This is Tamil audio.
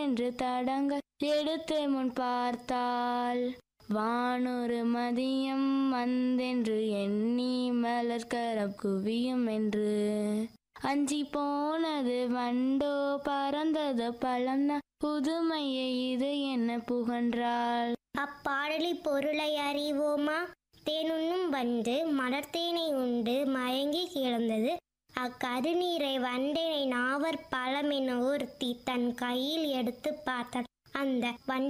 என்று தடங்கள் எடுத்து முன் பார்த்தாள் வானொரு மதியம் வந்தென்று எண்ணி மலர்கரம் குவியும் என்று அஞ்சி போனது வண்டோ பறந்தது பழம்னா புதுமையை இது என்ன புகன்றாள் அப்பாடலி பொருளை அறிவோமா தேனுண்ணும் வந்து மலர்த்தேனை உண்டு மயங்கி கிடந்தது அக்கருநீரை வண்டினை நாவர் பழமென ஒருத்தி தன் கையில் எடுத்து பார்த்தாள் அந்த வண்டு